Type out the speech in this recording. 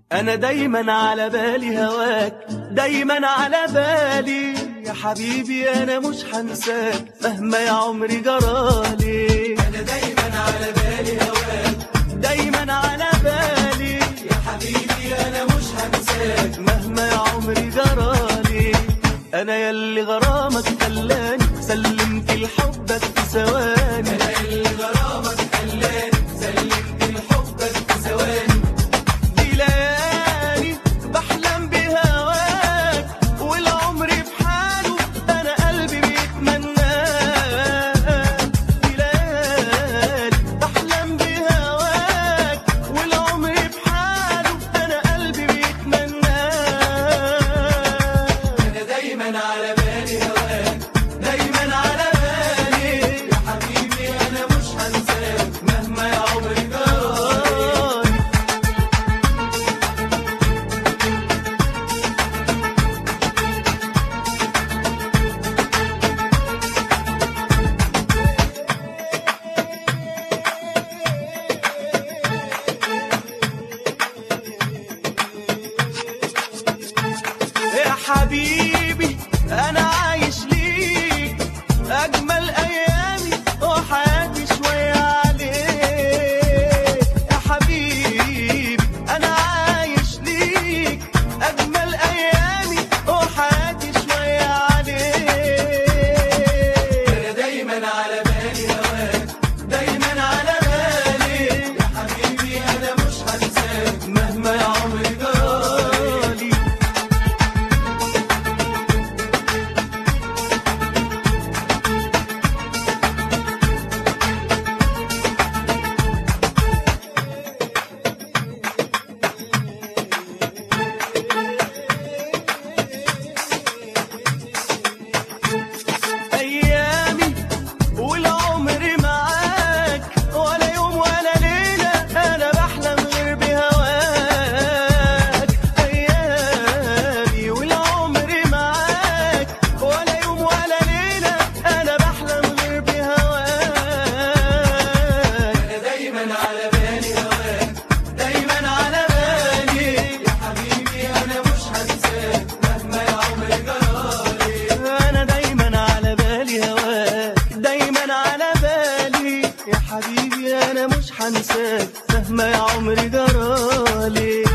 انا دايما على بالي هواك دايما على بالي يا حبيبي انا مش هنساك مهما يا عمري جرالي انا دايما على بالي هواك دايما على بالي يا حبيبي انا مش هنساك مهما يا عمري جرالي انا يلي غرامك خلاني سلمت لحبك في ثواني انا اللي غرامك خلاني سلمت لحبك في ثواني دي ليالي بحلم بهواك والعمر بحاله انا قلبي بيتمناك دي ليالي بحلم بهواك والعمر بحاله انا قلبي بيتمناك انا دايما على بالي هواك دايما على بالي يا حبيبي انا مش هنساك مهما يا عمري جرالي يا حبيبي انا عايش ليك اجمل ايامي وحياتي شويه عليك يا حبيبي انا عايش ليك اجمل ايامي وحياتي شويه عليك انا دايما على بالي هواك دايما على بالي يا حبيبي انا مش هنساك مهما يا عمري جرالي ايامي والعمر معاك ولا يوم ولا ليله انا بحلم غير بهواك ايامي والعمر معاك ولا يوم ولا ليله انا بحلم غير بهواك انا دايما على بالي هواك دايما على بالي يا حبيبي انا مش هنساك مهما يا عمري جرالي انا دايما على بالي هواك دايما على بالي يا حبيبي انا مش هنساك مهما يا عمري جرالي